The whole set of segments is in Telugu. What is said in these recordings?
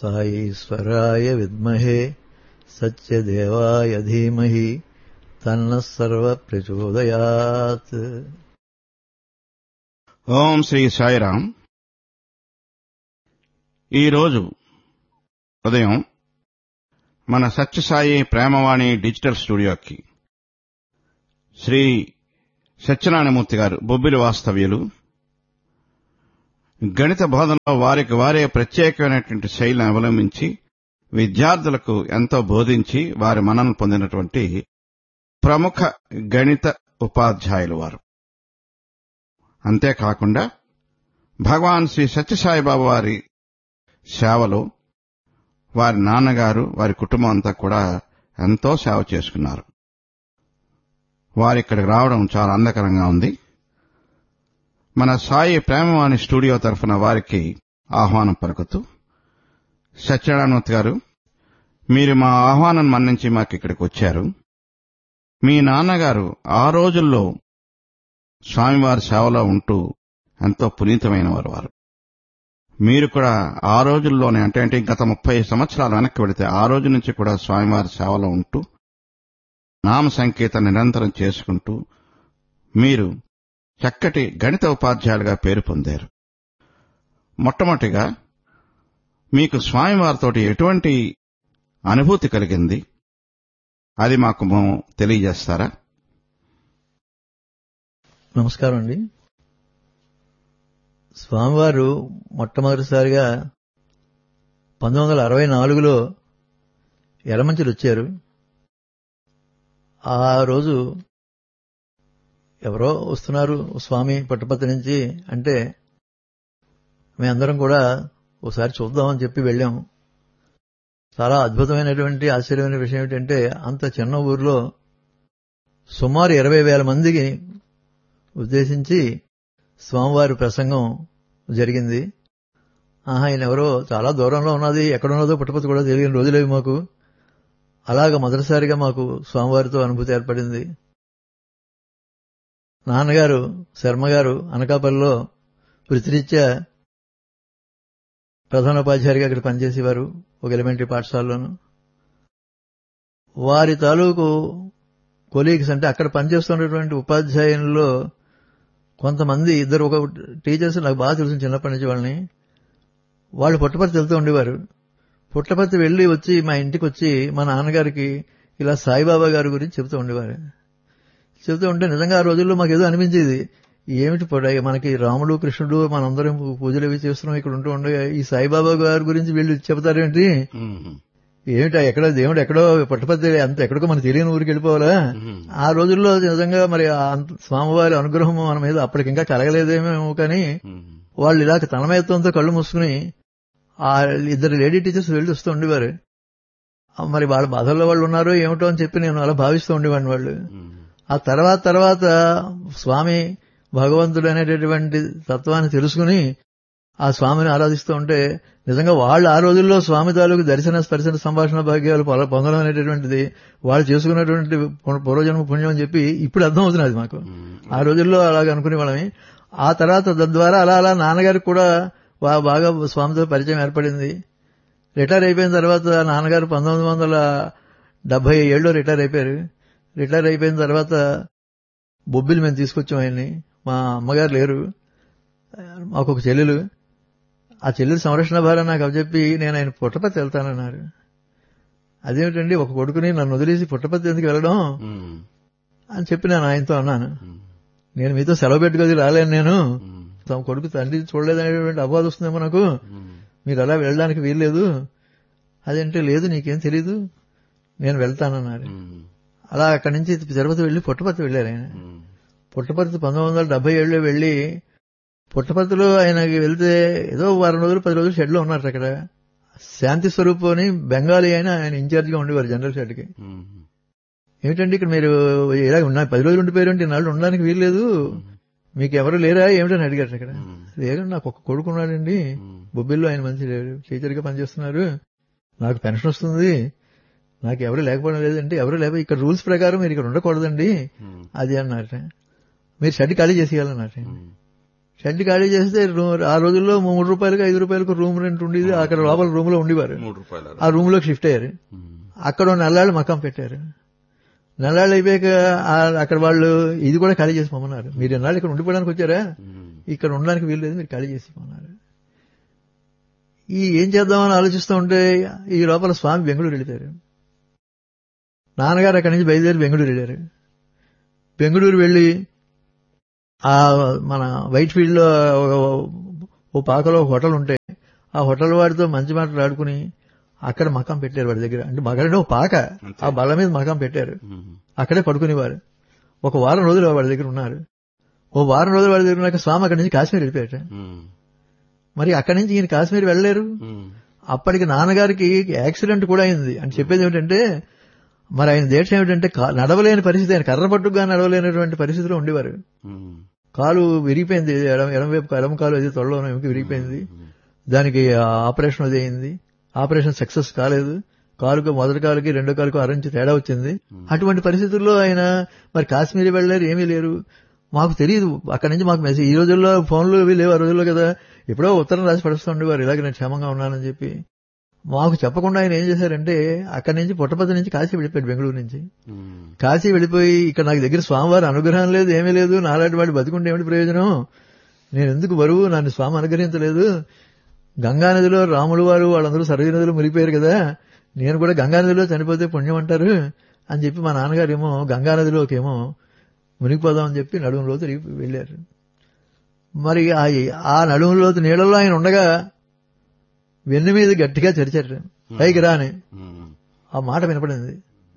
సాయీశ్వరాయ విద్మహే సత్యదేవాయ ధీమహి తన్న సర్వ ప్రచోదయాత్ ఓం శ్రీ సాయిరాం ఈరోజు ఉదయం మన సత్యసాయి ప్రేమవాణి డిజిటల్ స్టూడియోకి శ్రీ సత్యనారాయణమూర్తి గారు బొబ్బిలి వాస్తవ్యులు గణిత బోధనలో వారికి వారే ప్రత్యేకమైనటువంటి శైలిని అవలంబించి విద్యార్థులకు ఎంతో బోధించి వారి మనను పొందినటువంటి ప్రముఖ గణిత ఉపాధ్యాయులు వారు అంతేకాకుండా భగవాన్ శ్రీ సత్యసాయిబాబా వారి సేవలో వారి నాన్నగారు వారి కుటుంబం అంతా కూడా ఎంతో సేవ చేసుకున్నారు వారి ఇక్కడికి రావడం చాలా అందకరంగా ఉంది మన సాయి ప్రేమవాణి స్టూడియో తరఫున వారికి ఆహ్వానం పలుకుతూ సత్యనారాయణమూర్తి గారు మీరు మా ఆహ్వానం మన్నించి మాకు ఇక్కడికి వచ్చారు మీ నాన్నగారు ఆ రోజుల్లో స్వామివారి సేవలో ఉంటూ ఎంతో పునీతమైన వారు వారు మీరు కూడా ఆ రోజుల్లోనే అంటే అంటే గత ముప్పై సంవత్సరాలు వెనక్కి వెళితే ఆ రోజు నుంచి కూడా స్వామివారి సేవలో ఉంటూ నామ సంకేత నిరంతరం చేసుకుంటూ మీరు చక్కటి గణిత ఉపాధ్యాయులుగా పేరు పొందారు మొట్టమొదటిగా మీకు స్వామివారితోటి ఎటువంటి అనుభూతి కలిగింది అది మాకు తెలియజేస్తారా నమస్కారం అండి స్వామివారు మొట్టమొదటిసారిగా పంతొమ్మిది వందల అరవై నాలుగులో ఎలమంచిలు వచ్చారు ఆ రోజు ఎవరో వస్తున్నారు స్వామి పట్టుపత్తి నుంచి అంటే మేమందరం కూడా ఒకసారి చూద్దామని చెప్పి వెళ్ళాం చాలా అద్భుతమైనటువంటి ఆశ్చర్యమైన విషయం ఏమిటంటే అంత చిన్న ఊర్లో సుమారు ఇరవై వేల మందికి ఉద్దేశించి స్వామివారి ప్రసంగం జరిగింది ఆహా ఆయన ఎవరో చాలా దూరంలో ఉన్నది ఎక్కడున్నదో పుట్టపతి కూడా తెలియని రోజులేవి మాకు అలాగ మొదటిసారిగా మాకు స్వామివారితో అనుభూతి ఏర్పడింది నాన్నగారు శర్మగారు అనకాపల్లిలో వృత్తిరీత్యా ప్రధానోపాధ్యాయుడిగా అక్కడ పనిచేసేవారు ఒక ఎలిమెంటరీ పాఠశాలలోను వారి తాలూకు కొలీగ్స్ అంటే అక్కడ పనిచేస్తున్నటువంటి ఉపాధ్యాయుల్లో కొంతమంది ఇద్దరు ఒక టీచర్స్ నాకు బాగా తెలుసు చిన్నప్పటి నుంచి వాళ్ళని వాళ్ళు పుట్టపర్తి వెళ్తూ ఉండేవారు పుట్టపర్తి వెళ్ళి వచ్చి మా ఇంటికి వచ్చి మా నాన్నగారికి ఇలా సాయిబాబా గారి గురించి చెబుతూ ఉండేవారు చెబుతూ ఉంటే నిజంగా ఆ రోజుల్లో మాకు ఏదో అనిపించేది ఏమిటి మనకి రాముడు కృష్ణుడు మనందరం పూజలు అవి చేస్తున్నాం ఇక్కడ ఉంటూ ఉండే ఈ సాయిబాబా గారి గురించి వీళ్ళు చెబుతారేంటి ఏమిటా ఎక్కడ దేవుడు ఎక్కడో పుట్టపర్తి అంత ఎక్కడికో మనకు తెలియని ఊరికి వెళ్ళిపోవాలా ఆ రోజుల్లో నిజంగా మరి స్వామివారి అనుగ్రహం మన మీద అప్పటికి ఇంకా కలగలేదేమో కానీ వాళ్ళు ఇలా తనమయత్వంతో కళ్ళు మూసుకుని ఆ ఇద్దరు లేడీ టీచర్స్ వెళ్ళి వస్తూ ఉండేవారు మరి వాళ్ళ బాధల్లో వాళ్ళు ఉన్నారో ఏమిటో అని చెప్పి నేను అలా భావిస్తూ ఉండేవాడిని వాళ్ళు ఆ తర్వాత తర్వాత స్వామి భగవంతుడు అనేటటువంటి తత్వాన్ని తెలుసుకుని ఆ స్వామిని ఆరాధిస్తూ ఉంటే నిజంగా వాళ్ళు ఆ రోజుల్లో స్వామి తాలూకు దర్శన స్పర్శన సంభాషణ భాగ్యాలు పొందడం అనేటటువంటిది వాళ్ళు చేసుకున్నటువంటి పూర్వజన్మ పుణ్యం అని చెప్పి ఇప్పుడు అర్థం అవుతున్నది మాకు ఆ రోజుల్లో అలాగ అనుకునే వాళ్ళని ఆ తర్వాత తద్వారా అలా అలా నాన్నగారికి కూడా బాగా స్వామితో పరిచయం ఏర్పడింది రిటైర్ అయిపోయిన తర్వాత నాన్నగారు పంతొమ్మిది వందల డెబ్బై ఏడులో రిటైర్ అయిపోయారు రిటైర్ అయిపోయిన తర్వాత బొబ్బిలి మేము తీసుకొచ్చాం ఆయన్ని మా అమ్మగారు లేరు మాకు ఒక చెల్లెలు ఆ చెల్లెలు సంరక్షణ భారం నాకు చెప్పి నేను ఆయన పుట్టపత్తి వెళ్తానన్నారు అదేమిటండి ఒక కొడుకుని నన్ను వదిలేసి పుట్టపత్తి ఎందుకు వెళ్ళడం అని చెప్పి నేను ఆయనతో అన్నాను నేను మీతో సెలవు పెట్టుకొని రాలేను నేను తమ కొడుకు తండ్రి చూడలేదనేటువంటి అపవాదం వస్తుందేమో నాకు మీరు అలా వెళ్ళడానికి వీల్లేదు అదంటే లేదు నీకేం తెలీదు నేను వెళ్తానన్నారు అలా అక్కడి నుంచి తిరుపతి వెళ్లి పుట్టపర్తి వెళ్ళారు ఆయన పుట్టపర్తి పంతొమ్మిది వందల డెబ్బై ఏడులో వెళ్లి పుట్టపర్తిలో ఆయనకి వెళ్తే ఏదో వారం రోజులు పది రోజులు షెడ్లో ఉన్నారు అక్కడ శాంతి స్వరూప్ అని బెంగాలీ అయినా ఆయన ఇన్ఛార్జిగా ఉండేవారు జనరల్ షెడ్కి ఏమిటండి ఇక్కడ మీరు ఇలా ఉన్నా పది రోజులు ఉండిపోయారంటే నాళ్ళు ఉండడానికి వీల్లేదు మీకు ఎవరు లేరా ఏమిటని అడిగారు అక్కడ లేరు నాకు ఒక కొడుకు ఉన్నాడండి బొబ్బిల్లో ఆయన మంచి టీచర్గా పనిచేస్తున్నారు నాకు పెన్షన్ వస్తుంది నాకు ఎవరు లేకపోవడం లేదంటే ఎవరు లేక ఇక్కడ రూల్స్ ప్రకారం మీరు ఇక్కడ ఉండకూడదండి అది అన్నమాట మీరు షెడ్ ఖాళీ చేసేయాలన్నమాట షెడ్ ఖాళీ చేస్తే రూ- ఆ రోజుల్లో మూడు రూపాయలకు ఐదు రూపాయలకు రూమ్ రెంట్ ఉండేది అక్కడ లోపల రూమ్ లో ఉండేవారు మూడు రూపాయలు ఆ రూమ్ లోకి షిఫ్ట్ అయ్యారు అక్కడ ఓ నెల్లాళ్ళు మకాం పెట్టారు నెల్లాళ్ళు అయిపోయాక ఆ- అక్కడ వాళ్ళు ఇది కూడా ఖాళీ చేసి పొమ్మన్నారు మీరు ఎన్నాళ్ళు ఇక్కడ ఉండిపోవడానికి వచ్చారా ఇక్కడ ఉండడానికి వీలు లేదు మీరు ఖాళీ చేసి పొమ్మన్నారు ఈ ఏం చేద్దామని ఆలోచిస్తూ ఉంటే ఈ లోపల స్వామి బెంగళూరు వెళ్ళిపోయారు నాన్నగారు అక్కడి నుంచి బయలుదేరి బెంగళూరు వెళ్ళారు బెంగళూరు వెళ్ళి ఆ మన వైట్ ఫీల్డ్ లో ఓ- ఓ పాకలో ఒక హోటల్ ఉంటే ఆ హోటల్ వాడితో మంచి మాటలు ఆడుకుని అక్కడ మకాం పెట్టారు వాడి దగ్గర అంటే మగంటే ఒక పాక ఆ బల్ల మీద మకాం పెట్టారు అక్కడే పడుకునేవారు ఒక వారం రోజులు వాడి దగ్గర ఉన్నారు ఓ వారం రోజులు వాడి దగ్గర ఉన్నాక స్వామి అక్కడి నుంచి కాశ్మీర్ వెళ్ళిపోయాట మరి అక్కడి నుంచి ఈయన కాశ్మీర్ వెళ్ళలేరు అప్పటికి నాన్నగారికి యాక్సిడెంట్ కూడా అయింది అని చెప్పేది ఏమిటంటే మరి ఆయన దీక్ష ఏమిటంటే కా- నడవలేని పరిస్థితి ఆయన కర్ర పట్టుగా నడవలేనటువంటి పరిస్థితిలో ఉండేవారు కాలు విరిగిపోయింది ఎడం ఎడమవైపు ఎడమ కాలు అది తొడలో విరిగిపోయింది దానికి ఆపరేషన్ అది అయింది ఆపరేషన్ సక్సెస్ కాలేదు కాలుకు మొదటి కాలుకి రెండో కాలుకు అరంచి తేడా వచ్చింది అటువంటి పరిస్థితుల్లో ఆయన మరి కాశ్మీర్ వెళ్ళారు ఏమీ లేరు మాకు తెలియదు అక్కడి నుంచి మాకు మెసేజ్ ఈ రోజుల్లో ఫోన్లు ఇవి లేవు ఆ రోజుల్లో కదా ఎప్పుడో ఉత్తరం రాసి పడుస్తూ ఉండేవారు ఇలాగ నేను క్షేమంగా ఉన్నానని చెప్పి మాకు చెప్పకుండా ఆయన ఏం చేశారంటే అక్కడి నుంచి పుట్టపతి నుంచి కాశీ వెళ్ళిపోయాడు బెంగళూరు నుంచి కాశీ వెళ్ళిపోయి ఇక్కడ నాకు దగ్గర స్వామివారి అనుగ్రహం లేదు ఏమీ లేదు నాలాంటి వాడు బతికుంటే ఏమిటి ప్రయోజనం నేను ఎందుకు బరువు నన్ను స్వామి అనుగ్రహించలేదు గంగానదిలో రాములు వారు వాళ్ళందరూ సరయు నదిలో మునిగిపోయారు కదా నేను కూడా గంగానదిలో చనిపోతే పుణ్యం అంటారు అని చెప్పి మా నాన్నగారు ఏమో గంగానదిలోకి ఏమో మునిగిపోదామని చెప్పి నడుములో తిరిగి వెళ్ళారు మరి ఆ ఆ నడుములోతు నీళ్ళలో ఆయన ఉండగా వెన్ను మీద గట్టిగా చరిచారు పైకి రాని ఆ మాట వినపడింది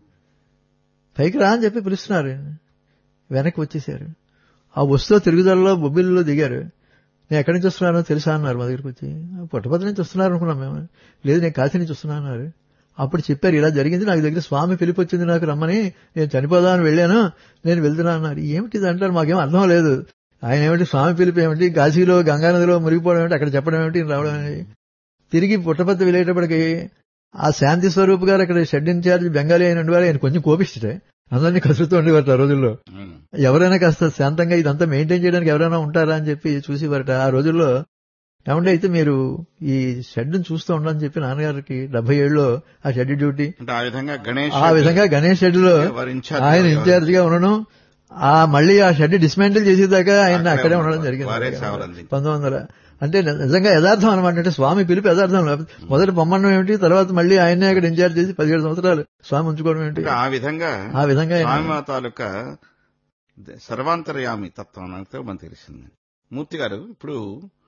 పైకి రా అని చెప్పి పిలుస్తున్నారు వెనక్కి వచ్చేసారు ఆ వస్తూ తిరుగుదలలో బొబ్బిల్లో దిగారు నేను ఎక్కడి నుంచి వస్తున్నానో తెలుసా అన్నారు మా దగ్గరికి వచ్చి పుట్టపతి నుంచి వస్తున్నారు అనుకున్నాం మేము లేదు నేను కాశీ నుంచి వస్తున్నా అన్నారు అప్పుడు చెప్పారు ఇలా జరిగింది నాకు దగ్గర స్వామి పిలిపి వచ్చింది నాకు రమ్మని నేను చనిపోదామని వెళ్ళాను నేను వెళ్తున్నా అన్నారు ఏమిటి ఇది అంటారు మాకేం అర్థం లేదు ఆయన ఏమిటి స్వామి పిలిపి ఏమిటి కాశీలో గంగానదిలో మురిగిపోవడం ఏమిటి అక్కడ చెప్పడం ఏమిటి ఈయన రావడం ఏమిటి తిరిగి పుట్టపత్తి వెళ్ళేటప్పటికి ఆ శాంతి స్వరూప్ గారు అక్కడ షెడ్ ఇన్ఛార్జ్ బెంగాలీ అయిన ఉండేవారు ఆయన కొంచెం కోపిస్తే అందరినీ కసురుతూ ఉండేవారు ఆ రోజుల్లో ఎవరైనా కాస్త శాంతంగా ఇదంతా మెయింటైన్ చేయడానికి ఎవరైనా ఉంటారా అని చెప్పి చూసేవారట ఆ రోజుల్లో ఏమంటే అయితే మీరు ఈ షెడ్ చూస్తూ ఉండని చెప్పి నాన్నగారికి డెబ్బై ఏళ్ళలో ఆ షెడ్ డ్యూటీ అంటే ఆ విధంగా గణేష్ ఆ విధంగా గణేష్ షెడ్ లో వారి ఇన్ఛార్జ్ ఆయన ఎవరు? ఇన్ఛార్జ్ గా ఉండడం ఆ మళ్ళీ ఆ షెడ్ డిస్మాంటిల్ చేసేదాకా ఆయన అక్కడే అక్కడే ఉండడం ఉన్నారు. జరిగింది వారే సేవలు అందించారు. పంతొమ్మిది వందల అంటే నిజంగా యథార్థం అనమాట అంటే స్వామి పిలిపి యథార్థం మొదటి పొమ్మడం ఏమిటి తర్వాత మళ్ళీ ఆయనే అక్కడ ఇన్ఛార్జ్ చేసి పదిహేడు సంవత్సరాలు స్వామి ఉంచుకోవడం ఏమిటి అంటే ఆ విధంగా ఆ విధంగా ఆయన- స్వామి తాలూకా సర్వాంతర్యామి తత్వం నాకు మనకు తెలిసింది మూర్తి గారు ఇప్పుడు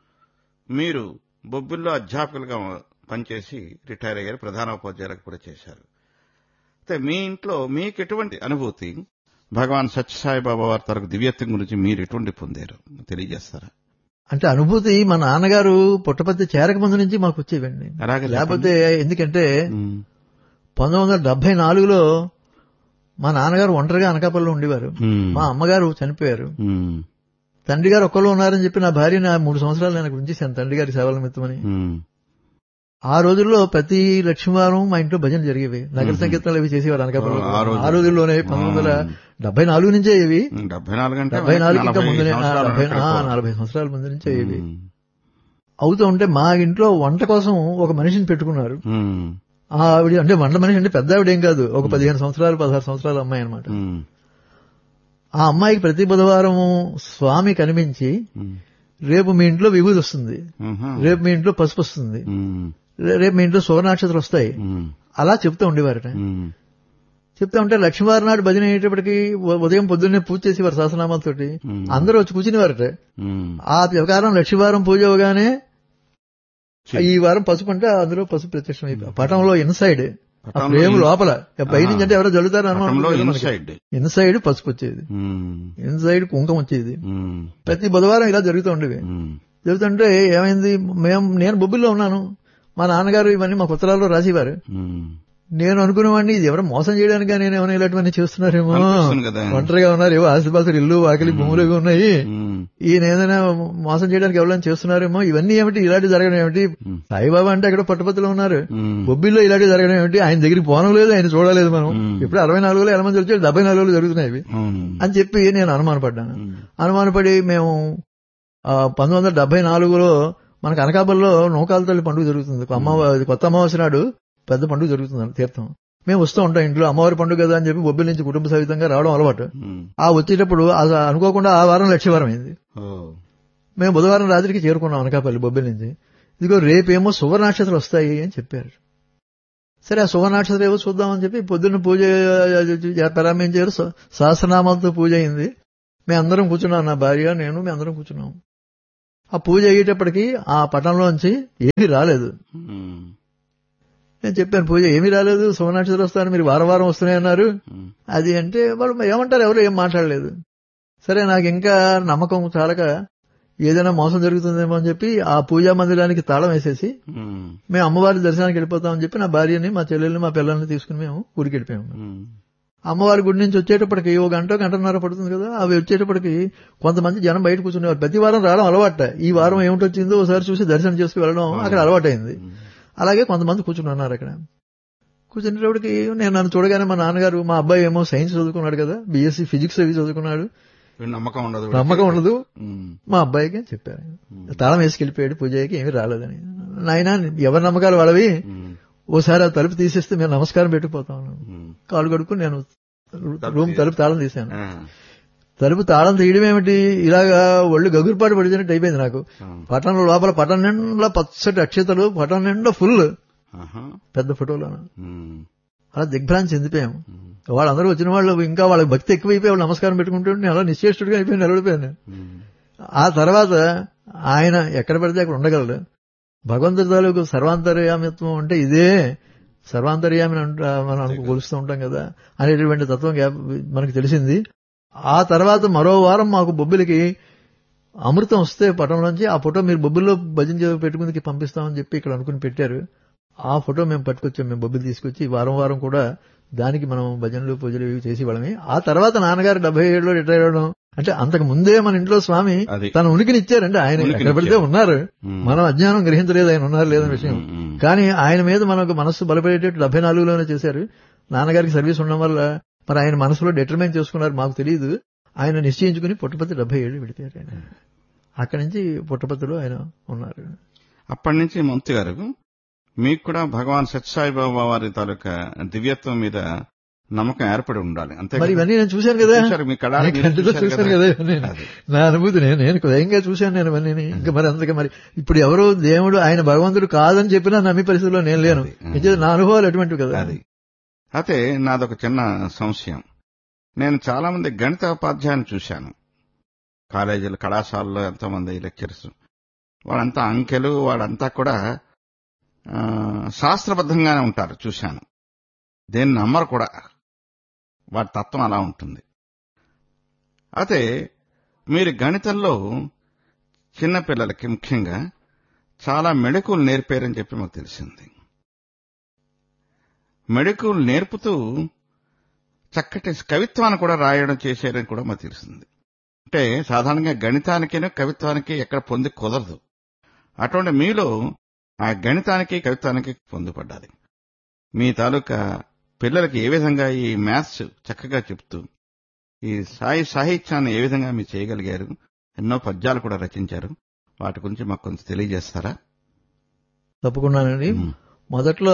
మీరు బొబ్బిల్లో అధ్యాపకులుగా పనిచేసి రిటైర్ అయ్యారు ప్రధాన ఉపాధ్యాయులకు కూడా చేశారు అయితే మీ ఇంట్లో మీకు ఎటువంటి అనుభూతి భగవాన్ సత్యసాయి బాబా వారి తరకు దివ్యత్వం గురించి మీరు ఎటువంటి పొందారు తెలియజేస్తారా అంటే అనుభూతి మా నాన్నగారు పుట్టపత్తి చేరక ముందు నుంచి మాకు వచ్చేవండి అలాగే లేకపోతే ఎందుకంటే ఉమ్, పంతొమ్మిది వందల డెబ్బై నాలుగులో మా నాన్నగారు ఒంటరిగా అనకాపల్లిలో ఉండేవారు ఉమ్, మా అమ్మగారు చనిపోయారు ఉమ్, తండ్రి గారు ఒక్కళ్ళు ఉన్నారని చెప్పి నా భార్య నా మూడు సంవత్సరాలు నేను అక్కడ ఉంచేశాను తండ్రి గారి సేవల నిమిత్తమని ఉమ్, ఆ రోజుల్లో ప్రతి లక్ష్మీవారం మా ఇంట్లో భజన జరిగేవి నగర సంకీర్తనలు అవి చేసేవారు అనకాపల్లి ఆ రోజు- ఆ రోజుల్లోనే పంతొమ్మిది వందల డెబ్బై నాలుగు నుంచే ఇవి డెబ్బై నాలుగు అంటే డెబ్బై నాలుగు ఇంకా నలభై ముందునే ఆ, సంవత్సరాలు డెబ్బై వెనక్కి ఆ, వెళ్ళిపోవాలి. నలభై సంవత్సరాల ముందు నుంచే ఇవి ఉమ్, అవుతూ ఉంటే మా ఇంట్లో వంట కోసం ఒక మనిషిని పెట్టుకున్నారు ఉమ్, ఆ ఆవిడ అంటే వంట మనిషి అంటే పెద్ద ఆవిడ ఏం కాదు ఒక పదిహేను సంవత్సరాలు పదహారు సంవత్సరాల అమ్మాయి అనమాట ఉమ్, ఆ అమ్మాయికి ప్రతి బుధవారం స్వామి కనిపించి ఉమ్, రేపు మీ ఇంట్లో విభూతి వస్తుంది ఉహు, రేపు మీ ఇంట్లో పసుపు వస్తుంది ఉమ్, రే- రేపు మీ ఇంట్లో సువర్ణాక్షత్రం వస్తాయి ఉమ్, అలా చెప్తూ ఉండేవారట ఉమ్, చెప్తా ఉంటే లక్ష్మీవారి నాడు భజన అయ్యేటప్పటికి ఉ- ఉదయం పొద్దున్నే పూజ చేసేవారు సహస్రనామాలతోటి ఉమ్, అందరూ వచ్చి కూర్చునేవారట ఉమ్, ఆ ప్రకారం లక్ష్మీవారం పూజ అవగానే చి- ఈ వారం పసుపు అంటే అందులో పసుపు ప్రత్యక్షం అయిపోయి పటంలో ఇన్సైడ్ ఆ పటంలో ఫ్రేమ్ ఇన్- లోపల పై నుంచి అంటే ఎవరో జల్లుతారు పటంలో అనుమానం ఇన్సైడ్ ఇన్సైడ్ పసుపు వచ్చేది ఉమ్, ఇన్సైడ్ కుంకం వచ్చేది ఉమ్, ప్రతి బుధవారం ఇలా జరుగుతూ ఉండేవి ఉమ్, జరుగుతుంటే ఏమైంది మేము నేను బొబ్బిల్లో ఉన్నాను మా నాన్నగారు ఇవన్నీ మా ఉత్తరాల్లో రాసేవారు ఉమ్. నేను అనుకునేవాడిని ఇది ఎవరో మోసం చేయడానికి నేను ఏమైనా ఇలాంటివన్నీ చేస్తున్నారేమో అనిపిస్తుంది కదా. ఒంటరిగా ఉన్నారు ఏవో ఆస్తుపాస్తులు ఇల్లు వాకిలి భూములు ఇవి ఉన్నాయి ఉమ్, ఈయన ఏదైనా మోసం చేయడానికి ఎవరైనా చేస్తున్నారేమో ఇవన్నీ ఏమిటి ఇలాంటి జరగడం ఏమిటి ఉమ్, సాయిబాబా అంటే అక్కడ పట్టుపత్తులు ఉన్నారు ఉమ్, బొబ్బిల్లో ఇలాంటి జరగడం ఏమిటి ఆయన దగ్గరికి పోవడం లేదు ఆయన చూడలేదు మనం మ్మ్. ఇప్పుడు అరవై నాలుగులో ఎలా మంది వచ్చారు డెబ్బై నాలుగులో జరుగుతున్నాయి ఇవి అవును. అని చెప్పి నేను అనుమానపడ్డాను ఉమ్, అనుమానపడి మేము పంతొమ్మిది వందల డెబ్బై నాలుగులో మనకు అనకాపల్లిలో నౌకాల తల్లి పండుగ జరుగుతుంది అమ్మవారి కొత్త అమావాస్య నాడు పెద్ద పండుగ జరుగుతుంది తీర్థం మేము వస్తూ ఉంటాం ఇంట్లో అమ్మవారి పండుగ కదా అని చెప్పి బొబ్బిల నుంచి కుటుంబ సహితంగా రావడం అలవాటు ఉమ్. ఆ వచ్చేటప్పుడు ఆ అనుకోకుండా ఆ వారం లక్ష్యవారం అయింది ఓ మేము బుధవారం రాత్రికి చేరుకున్నాం అనకాపల్లి బొబ్బిల నుంచి ఇదిగో రేపేమో సువర్ణాక్షతలు వస్తాయి అని చెప్పారు సరే ఆ సువర్ణాక్షతలు ఏవో చూద్దామని చెప్పి పొద్దున్న పూజ ప్రారంభించారు స- సహస్రనామాలతో పూజ అయింది మేము అందరం కూర్చున్నాం నా భార్య నేను మేము అందరం కూర్చున్నాం ఆ పూజ అయ్యేటప్పటికి ఆ పటంలోంచి ఏమీ రాలేదు ఉమ్. నేను చెప్పాను పూజ ఏమీ రాలేదు సువర్ణాక్షతలు వస్తాయని మీరు వారం వారం వస్తున్నాయన్నారు ఉమ్. అది అంటే వాళ్ళు ఏమంటారు ఎవరు ఏం మాట్లాడలేదు సరే నాకు ఇంకా నమ్మకం చాలక ఏదైనా మోసం జరుగుతుందేమో అని చెప్పి ఆ పూజా మందిరానికి తాళం వేసేసి ఉమ్. మేము అమ్మవారి దర్శనానికి వెళ్ళిపోతామని చెప్పి నా భార్యని మా చెల్లెల్ని మా పిల్లల్ని తీసుకుని మేము గుడికి వెళ్ళిపోయాము ఉమ్. అమ్మవారి గుడి నుంచి వచ్చేటప్పటికి ఒక గంట గంటన్నర పడుతుంది కదా అవి వచ్చేటప్పటికి కొంతమంది జనం బయట కూర్చునేవారు ప్రతి వారం రావడం అలవాట ఈ వారం ఏమిటొచ్చిందో ఒకసారి చూసి దర్శనం చేసుకుని వెళ్ళడం అక్కడ అలవాటైంది అలాగే కొంతమంది కూర్చుని ఉన్నారు అక్కడ కూర్చునేటప్పటికి నేను నన్ను చూడగానే మా నాన్నగారు మా అబ్బాయి ఏమో సైన్స్ చదువుకున్నాడు కదా బీఎస్సీ ఫిజిక్స్ అవి చదువుకున్నాడు వీడు నమ్మకం ఉండదు నమ్మకం ఉండదు ఉమ్. మా అబ్బాయికి అని చెప్పారు తాళం వేసుకెళ్ళిపోయాడు పూజకి ఏమీ రాలేదని నాయన ఎవరి నమ్మకాలు వాళ్ళవి ఉమ్. ఓసారి ఆ తలుపు తీసేస్తే మేము నమస్కారం పెట్టిపోతాను ఉమ్. కాలు కడుక్కుని నేను రూమ్ తలుపు తాళం తీశాను ఆ. తలుపు తాళం తీయడం ఏమిటి ఇలాగా ఒళ్ళు గగురుపాటు పడిచినట్టు అయిపోయింది నాకు ఆ. పట్టణం లోపల పట్టణం నిండా పచ్చటి అక్షతలు పట్టణం నిండా ఫుల్ ఆహా. పెద్ద ఫోటోలను ఉమ్. అలా దిగ్భ్రాంతి చెందిపోయాము ఉమ్. వాళ్ళందరూ వచ్చిన వాళ్ళు ఇంకా వాళ్ళకి భక్తి ఎక్కువైపోయి వాళ్ళు నమస్కారం పెట్టుకుంటుంటే నేను అలా నిశ్చేష్టుడిగా అయిపోయి నిలబడిపోయాను ఉమ్. ఆ తర్వాత ఆయన ఎక్కడ పడితే అక్కడ ఉండగలడు భగవంతుడి తాలూకు సర్వాంతర్యామిత్వం అంటే ఇదే సర్వాంతర్యామి అని అంట- మనం అనుకు కొలుస్తూ ఉంటాం కదా అనేటువంటి తత్వం గ్యాప్ మనకు తెలిసింది ఆ తర్వాత మరో వారం మాకు బొబ్బిలికి అమృతం వస్తే పటంలోంచి ఆ ఫోటో మీరు బొబ్బిల్లో భజన పెట్టుకుందికి పంపిస్తామని చెప్పి ఇక్కడ అనుకుని పెట్టారు ఆ ఫోటో మేము పట్టుకొచ్చాం మేము బొబ్బిలు తీసుకొచ్చి వారం వారం కూడా దానికి మనం భజనలు పూజలు ఇవి చేసి వాళ్ళమే ఆ తర్వాత నాన్నగారు డెబ్బై ఏడులో రిటైర్ అవడం అంటే అంతకు ముందే మన ఇంట్లో స్వామి అది. తన ఉనికిని ఇచ్చారంటే ఆయన ఉనికిని ఎక్కడ పడితే ఇచ్చారు. ఉన్నారు ఉమ్. మనం అజ్ఞానం గ్రహించలేదు ఆయన ఉన్నారు లేదన్న విషయం ఉమ్. ఉమ్. కానీ ఆయన మీద మనకు మనస్సు బలపడేటట్టు డెబ్బై నాలుగులోనే చేశారు నాన్నగారికి సర్వీస్ ఉండడం వల్ల మరి ఆయన మనసులో డిటర్మైన్ చేసుకున్నారు మాకు తెలియదు ఆయన నిశ్చయించుకుని పుట్టపతి డెబ్బై ఏళ్ళు విడిపోయారు ఆయన అక్కడి నుంచి పుట్టపతిలో ఆయన ఉన్నారు అప్పటి నుంచి మంత్రి గారు మీకు కూడా భగవాన్ సత్యసాయి బాబా వారి తాలూకా దివ్యత్వం మీద నమ్మకం ఏర్పడి ఉండాలి అంతే మరి ఇవన్నీ నేను చూశాను కదా చూశారు, మీ కళాలు నేను మీరు కంటిలో చూశారు చూశాను కదా. కదా ఇవన్నీ. అది. నా అనుభూతి నేను నేను స్వయంగా చూశాను నేను ఇవన్నీ ఇంకా మరి అందుకే మరి ఇప్పుడు ఎవరు దేవుడు ఆయన భగవంతుడు కాదని చెప్పినా నమ్మి పరిస్థితిలో నేను లేను అది. నిజంగా నా అనుభవాలు అటువంటివి కదా అది అయితే నాదొక చిన్న సంశయం నేను చాలా మంది గణిత ఉపాధ్యాయుని చూశాను కాలేజీలు కళాశాలలో ఎంతో మంది లెక్చర్స్ వాళ్ళంతా అంకెలు వాళ్ళంతా కూడా ఆ, శాస్త్రబద్ధంగానే ఉంటారు చూశాను దేన్ని నమ్మరు కూడా వాటి తత్వం అలా ఉంటుంది అయితే మీరు గణితంలో చిన్నపిల్లలకి ముఖ్యంగా చాలా మెళకువలు నేర్పారని చెప్పి మాకు తెలిసింది మెళకువలు నేర్పుతూ చక్కటి కవిత్వాన్ని కూడా రాయడం చేశారని కూడా మాకు తెలిసింది అంటే సాధారణంగా గణితానికి కవిత్వానికి ఎక్కడ పొంది కుదరదు అటువంటి మీలో ఆ గణితానికి కవిత్వానికి పొందుపడ్డాది మీ తాలూకా పిల్లలకి ఏ విధంగా ఈ మ్యాథ్స్ చక్కగా చెప్తూ ఈ సాయి సాహిత్యాన్ని ఏ విధంగా మీరు చేయగలిగారు ఎన్నో పద్యాలు కూడా రచించారు వాటి గురించి మాకు కొంచెం తెలియజేస్తారా తప్పకుండానండి ఉమ్. మొదట్లో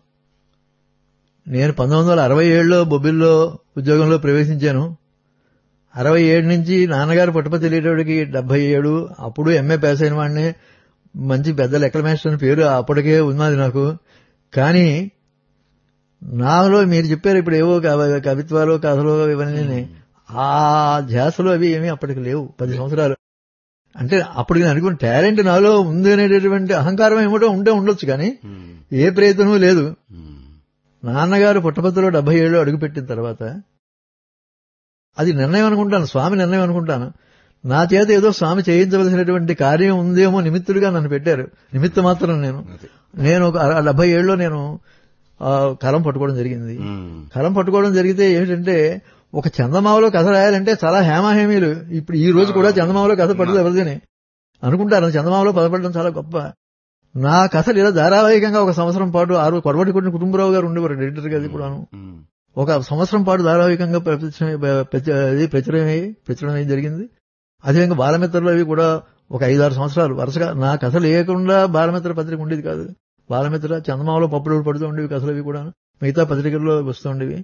నేను పంతొమ్మిది వందల అరవై ఏడులో బొబ్బిల్లో ఉద్యోగంలో ప్రవేశించాను అరవై ఏడు నుంచి నాన్నగారు పుట్టపతి వెళ్ళేటోడికి డెబ్బై ఏడు అప్పుడు ఎంఏ పాస్ అయిన వాడిని మంచి పెద్ద లెక్కల మాస్టర్ అని పేరు అప్పటికే ఉన్నది నాకు కానీ నాలో మీరు చెప్పారు ఇప్పుడు ఏవో కవ- కవిత్వాలు కథలు ఇవన్నీ ఆ ధ్యాసలు అవి ఏమీ అప్పటికి లేవు పది సంవత్సరాలు అంటే అప్పుడు నేను అనుకున్న టాలెంట్ నాలో ఉంది అనేటటువంటి అహంకారం ఏమిటో ఉంటే ఉండొచ్చు కానీ ఏ ప్రయత్నమూ లేదు నాన్నగారు పుట్టపత్తిలో డెబ్బై ఏళ్ళు అడుగుపెట్టిన తర్వాత అది నిర్ణయం అనుకుంటాను స్వామి నిర్ణయం అనుకుంటాను నా చేత ఏదో స్వామి చేయించవలసినటువంటి కార్యం ఉందేమో నిమిత్తులుగా నన్ను పెట్టారు నిమిత్త మాత్రం నేను అది. నేను ఒక అర- డెబ్బై ఏళ్ళలో నేను ఆ, కలం పట్టుకోవడం జరిగింది ఉమ్. కలం పట్టుకోవడం జరిగితే ఏమిటంటే ఒక చందమామలో కథ రాయాలంటే చాలా హేమాహేమీలు ఇప్పుడు ఈ రోజు కూడా చందమామలో కథ పడదు ఎవరిదని అనుకుంటారు చందమామలో పదపడడం చాలా గొప్ప నా కథలు ఇలా ధారావాహికంగా ఒక సంవత్సరం పాటు ఆరు కొడవటి కొట్టిన కుటుంబరావు గారు ఉండేవారు ఎడిటర్ గారు కూడాను ఉమ్. ఒక సంవత్సరం పాటు ధారావాహికంగా ప్రచురణ- ప్రచ- ఇది ప్రచురమై ప్రచురణ జరిగింది అదేవిధంగా బాలమిత్రలో అవి కూడా ఒక ఐదారు సంవత్సరాలు వరుసగా నా కథలు లేకుండా బాలమిత్ర పత్రిక ఉండేది కాదు బాలమిత్ర చందమామలో పప్పులు పడుతూ ఉండేవి కథలు అవి కూడా మిగతా పత్రికల్లో వస్తూ ఉండేవి